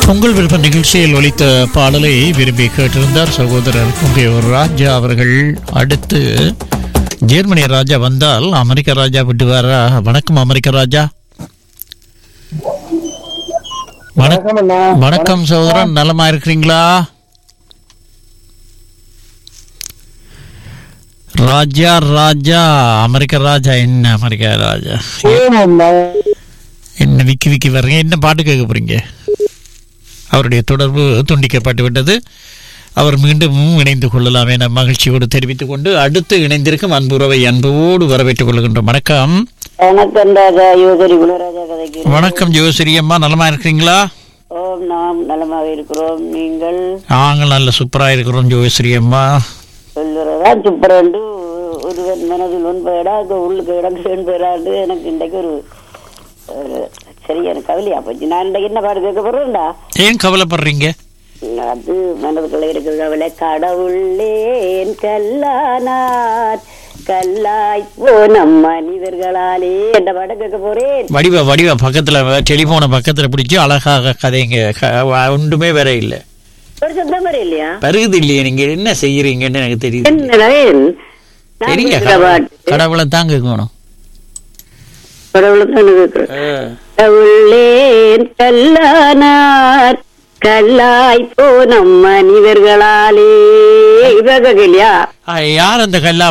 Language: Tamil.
உங்கள் விருப்ப நிகழ்ச்சியில் ஒலித்த பாடலை விரும்பி கேட்டிருந்தார் சகோதரர் கும்பியவர் ராஜா அவர்கள் அடுத்து ஜெர்மனி ராஜா வந்தால் அமெரிக்க ராஜா விட்டுவாரா வணக்கம் அமெரிக்க ராஜா வணக்கம் வணக்கம் அண்ணா வணக்கம் சகோதரன் நலமா இருக்கிறீங்களா ராஜா ராஜா அமெரிக்க ராஜா என்ன அமெரிக்க ராஜா ஏன் அண்ணா? என்ன விக்கி விக்கி வர்றீங்க என்ன பாட்டு கேட்க போறீங்க அவருடைய தொடர்பு துண்டிக்கப்பட்டு விட்டது அவர் மீண்டும் இணைந்து கொள்ளலாம் என மகிழ்ச்சியோடு தெரிவித்துக் கொண்டு அடுத்து இணைந்திருக்கும் அன்புறவை அன்போடு வரவேற்றுக் கொள்கின்றோம் வணக்கம் வணக்கம் ராஜா யோகரி குணராஜா கதைக்கு வணக்கம் ஜோசிரி அம்மா நலமா இருக்கிறீங்களா ஓம் நாம் நலமாக இருக்கிறோம் நீங்கள் நாங்கள் நல்ல சூப்பரா இருக்கிறோம் ஜோசிரி அம்மா சொல்லுறதா சுப்பரண்டு ஒருவன் மனதில் ஒன்பதா உள்ளுக்கு இடங்கு என்பதாண்டு எனக்கு இன்றைக்கு ஒரு ஒரு சரியான கவலையா போச்சு நான் இன்றைக்கு என்ன பாடு கேட்க போறேன்டா ஏன் கவலைப்படுறீங்க அது மனதுக்குள்ள இருக்கிற கவலை கடவுளேன் கல்லானார் கல்லாய் போனம் மனிதர்களாலே என்ற பாடம் கேட்க போறேன் வடிவா வடிவா பக்கத்துல டெலிபோனை பக்கத்துல பிடிச்சி அழகாக கதைங்க க- ஒன்றுமே வேற இல்ல ஒரு சத்தம் வர இல்லையா பருகுது இல்லையே நீங்க என்ன செய்யறீங்கன்னு எனக்கு தெரியுது என்னவேன் நான் தெரியுங்க கேட்கிற பாட்டு கடவுளை தான் கேட்கணும் கடவுளை தான் கேட்கிறேன் கடவுளேன் கல்லானார் கல்லாய் போனம் மனிதர்களாலே இதாக இல்லையா ஆ, யார் அந்த கல்லா